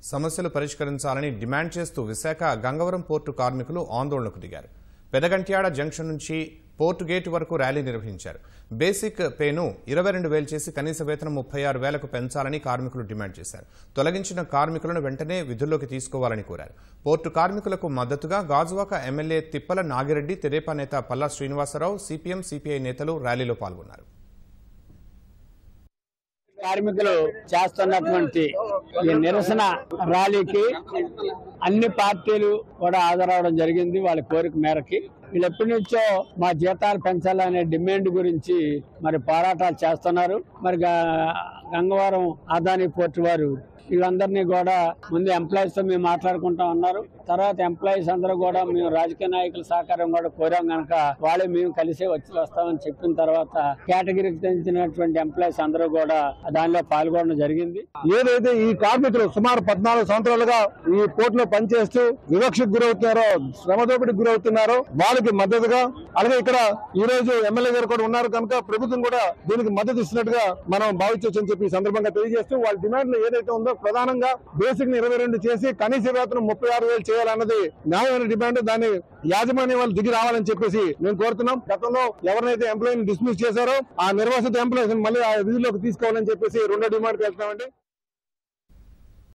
సమస్యలు పరిష్కరించాలని డిమాండ్ చేస్తూ విశాఖ గంగవరం పోర్టు కార్మికులు ఆందోళనకు దిగారు పెదగంట్యాడ జంక్షన్ నుంచి పోర్టు గేటు వరకు ర్యాలీ నిర్వహించారు బేసిక్ పేను ఇరవై రెండు వేలు చేసి కనీస వేతనం ముప్పై ఆరు వేలకు పెంచాలని కార్మికులు డిమాండ్ చేశారు తొలగించిన కార్మికులను వెంటనే విధుల్లోకి తీసుకోవాలని కోరారు పోర్టు కార్మికులకు మద్దతుగా గాజువాక ఎమ్మెల్యే తిప్పల నాగిరెడ్డి తెదేపా నేత పల్లా శ్రీనివాసరావు సిపిఎం సిపిఐ నేతలు ర్యాలీలో పాల్గొన్నారు కార్మికులు చేస్తున్నటువంటి ఈ నిరసన ర్యాలీకి అన్ని పార్టీలు కూడా హాజరవడం జరిగింది వాళ్ళ కోరిక మేరకి వీళ్ళు ఎప్పటి నుంచో మా జీతాలు పెంచాలనే డిమాండ్ గురించి మరి పోరాటాలు చేస్తున్నారు మరి గా- గంగవరం అదాని పోర్టు వారు వీళ్ళందరినీ కూడా ముందు ఎంప్లాయీస్ తో మేము మాట్లాడుకుంటా ఉన్నారు తర్వాత ఎంప్లాయీస్ అందరూ కూడా మేము రాజకీయ నాయకుల సహకారం కూడా కోరాం కనుక వాళ్ళే మేము కలిసే వచ్చి వస్తామని చెప్పిన తర్వాత కేటగిరీకి చెందినటువంటి ఎంప్లాయీస్ అందరూ కూడా దానిలో పాల్గొనడం జరిగింది ఏదైతే ఈ కార్మికులు సుమారు పద్నాలుగు సంవత్సరాలుగా ఈ పోర్టులో పనిచేస్తూ వివక్షకు గురవుతున్నారో శ్రమ దోపిడికి గురవుతున్నారో వాళ్ళకి మద్దతుగా అలాగే ఇక్కడ ఈ రోజు ఎమ్మెల్యే గారు కూడా ఉన్నారు కనుక ప్రభుత్వం కూడా దీనికి మద్దతు ఇస్తున్నట్టుగా మనం భావించవచ్చు అని చెప్పి ఈ సందర్భంగా తెలియజేస్తూ వాళ్ళ డిమాండ్లు ఏదైతే ఉందో ప్రధానంగా బేసిక్ ని ఇరవై రెండు చేసి కనీస వేతనం ముప్పై ఆరు వేలు చేయాలన్నది న్యాయమైన డిమాండ్ దాన్ని యాజమాన్యం వాళ్ళు దిగి రావాలని చెప్పేసి మేము కోరుతున్నాం గతంలో ఎవరినైతే ఎంప్లాయీని డిస్మిస్ చేశారో ఆ నిర్వాసిత ఎంప్లాయీస్ మళ్ళీ ఆ విధుల్లోకి తీసుకోవాలని చెప్పేసి రెండో డిమాండ్ వెళ్తున్నామండి